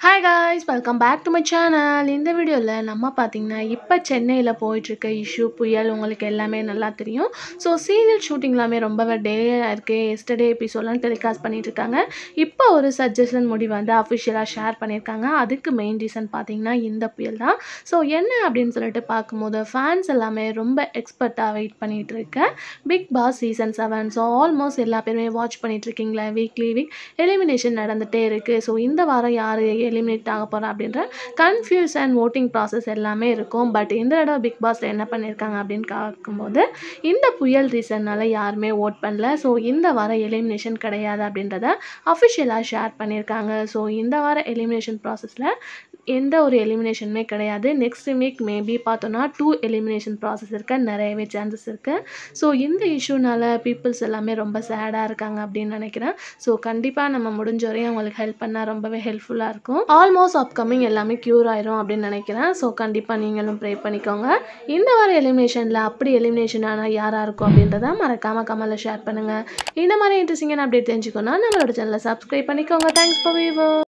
hi guys welcome back to my channel இந்த வீடியோவில் நம்ம பார்த்தீங்கன்னா இப்போ சென்னையில் போயிட்டுருக்க இஷ்யூ புயல் உங்களுக்கு எல்லாமே நல்லா தெரியும் ஸோ சீரியல் ஷூட்டிங் எல்லாமே ரொம்பவே டெலே ஆயிருக்கு எஸ்டர்டே எபிசோட்லாம் டெலிகாஸ்ட் பண்ணிட்டு இருக்காங்க இப்போ ஒரு சஜஷன் முடிவு வந்து அஃபிஷியலாக ஷேர் பண்ணியிருக்காங்க அதுக்கு மெயின் ரீசன் பார்த்தீங்கன்னா இந்த புயல் தான் ஸோ என்ன அப்படின்னு சொல்லிட்டு பார்க்கும்போது ஃபேன்ஸ் எல்லாமே ரொம்ப எக்ஸ்பர்ட்டாக வெயிட் பண்ணிகிட்டு இருக்கேன் Bigg Boss season seven so almost எல்லா பேருமே வாட்ச் பண்ணிட்டு இருக்கீங்களா வீக்லி வீக் எலிமினேஷன் நடந்துகிட்டே இருக்குது ஸோ இந்த வாரம் யார் எலிமினேட் ஆக போகிறா அப்படின்ற கன்ஃபியூஸ் அண்ட் ஓட்டிங் ப்ராசஸ் எல்லாமே இருக்கும் பட் இந்த தடவை பிக் பாஸில் என்ன பண்ணியிருக்காங்க அப்படின்னு பார்க்கும்போது இந்த புயல் ரீசன்னால் யாருமே ஓட் பண்ணல ஸோ இந்த வாரம் எலிமினேஷன் கிடையாது அப்படின்றத அஃபிஷியலாக ஷேர் பண்ணியிருக்காங்க ஸோ இந்த வார எலிமினேஷன் ப்ராசஸில் எந்த ஒரு எலிமினேஷனுமே கிடையாது நெக்ஸ்ட் வீக் மேபி பார்த்தோன்னா டூ எலிமினேஷன் ப்ராசஸ் இருக்க நிறையவே சான்சஸ் இருக்குது ஸோ இந்த இஷ்யூனால பீப்புள்ஸ் எல்லாமே ரொம்ப சேடாக இருக்காங்க அப்படின்னு நினைக்கிறேன் ஸோ கண்டிப்பாக நம்ம முடிஞ்ச வரையும் அவங்களுக்கு ஹெல்ப் பண்ணால் ரொம்பவே ஹெல்ப்ஃபுல்லாக இருக்கும் ஆல்மோஸ்ட் அப்கமிங் எல்லாமே க்யூர் ஆயிரும் அப்படின்னு நினைக்கிறேன் ஸோ கண்டிப்பாக நீங்களும் ப்ரே பண்ணிக்கோங்க இந்த வார எலிமினேஷனில் அப்படி எலிமினேஷன் ஆனால் யாராக இருக்கும் அப்படின்றத மறக்காமல் கமலில் ஷேர் பண்ணுங்கள் இந்த மாதிரி இன்ட்ரெஸ்டிங்கான அப்டேட் தெரிஞ்சுக்கணும்னா நம்மளோட சேனலை சப்ஸ்கிரைப் பண்ணிக்கோங்க தேங்க்ஸ் ஃபார் வீவர்